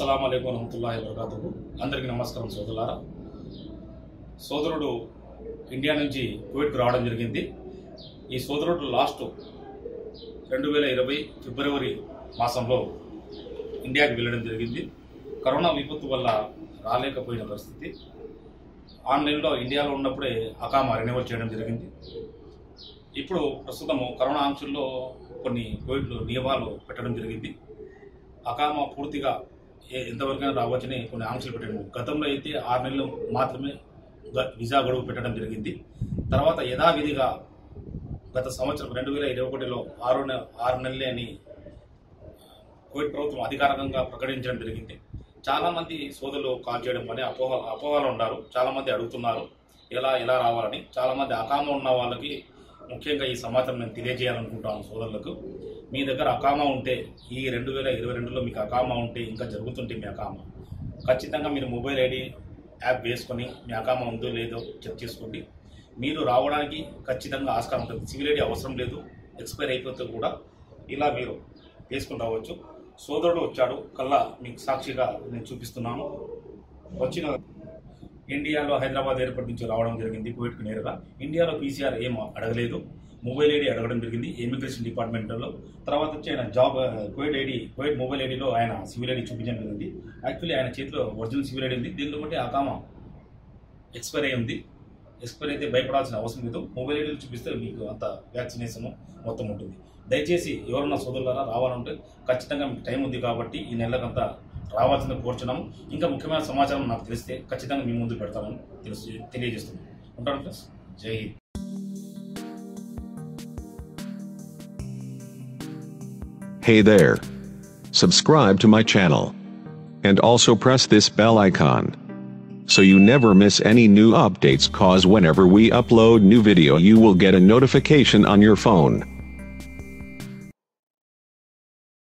అస్సలం అయికం వరహతుల్లాహి వబర్కాతుహు అందరికీ నమస్కారం సోదరులారా సోదరుడు ఇండియా నుంచి కువైట్కు రావడం జరిగింది ఈ సోదరుడు లాస్ట్ రెండు వేల ఇరవై ఫిబ్రవరి మాసంలో ఇండియాకి వెళ్ళడం జరిగింది కరోనా విపత్తు వల్ల రాలేకపోయిన పరిస్థితి ఆన్లైన్లో ఇండియాలో ఉన్నప్పుడే అకామా రెన్యువల్ చేయడం జరిగింది ఇప్పుడు ప్రస్తుతము కరోనా ఆంక్షల్లో కొన్ని కోవిడ్ నియమాలు పెట్టడం జరిగింది అకామా పూర్తిగా ఏ- ఎంతవరకైనా రావచ్చని కొన్ని ఆంక్షలు పెట్టడం గతంలో అయితే ఆరు నెలలు మాత్రమే గ- వీసా గడువు పెట్టడం జరిగింది తర్వాత యథావిధిగా గత సంవత్సరం రెండు వేల ఇరవై ఒకటిలో ఆరు నె- ఆరు నెలలే అని కోవిడ్ ప్రభుత్వం అధికారికంగా ప్రకటించడం జరిగింది చాలా మంది సోదరులు కాల్ చేయడం వల్ల అపోహ అపోహలు ఉన్నారు చాలా మంది అడుగుతున్నారు ఎలా ఎలా రావాలని చాలా మంది అకామ ఉన్న వాళ్ళకి ముఖ్యంగా ఈ సమాచారం నేను తెలియజేయాలనుకుంటాను సోదరులకు మీ దగ్గర అకామా ఉంటే ఈ రెండు వేల ఇరవై రెండులో మీకు అకామా ఉంటే ఇంకా జరుగుతుంటే మీ అకామా ఖచ్చితంగా మీరు మొబైల్ ఐడి యాప్ వేసుకొని మీ అకామా ఉందో లేదో చెక్ చేసుకోండి మీరు రావడానికి ఖచ్చితంగా ఆస్కారం ఉంటుంది సివిల్ ఐడి అవసరం లేదు ఎక్స్పైర్ అయిపోతే కూడా ఇలా మీరు వేసుకుని రావచ్చు సోదరుడు వచ్చాడు కల్లా మీకు సాక్షిగా నేను చూపిస్తున్నాను వచ్చిన ఇండియాలో హైదరాబాద్ ఎయిర్పోర్ట్ నుంచి రావడం జరిగింది కువైట్కు నేరుగా ఇండియాలో పీసీఆర్ ఏం అడగలేదు మొబైల్ ఐడి అడగడం జరిగింది ఇమిగ్రేషన్ డిపార్ట్మెంట్లో తర్వాత వచ్చి ఆయన జాబ్ ఆ, కువైట్ ఐడి కువైట్ మొబైల్ ఐడిలో ఆయన సివిల్ ఐడి చూపించడం జరిగింది యాక్చువల్లీ ఆయన చేతిలో ఒరిజినల్ సివిల్ ఐడి ఉంది దీనిలో బట్టి అకామా ఎక్స్పైర్ అయి ఉంది ఎక్స్పైర్ అయితే భయపడాల్సిన అవసరం లేదు మొబైల్ ఐడీలు చూపిస్తే మీకు అంత వ్యాక్సినేషన్ మొత్తం ఉంటుంది దయచేసి ఎవరన్నా సోదరులారా రావాలంటే ఖచ్చితంగా మీకు టైం ఉంది కాబట్టి ఈ నెలకంతా రావాల్సింది కోరుచున్నాము ఇంకా ముఖ్యమైన సమాచారం నాకు తెలిస్తే ఖచ్చితంగా మీ ముందు పెడతామని తెలుసు తెలియజేస్తున్నాను ఉంటాను ప్లస్ జై Hind Hey there. Subscribe to my channel. And also press this bell icon. So you never miss any new updates cause whenever we upload new video you will get a notification on your phone.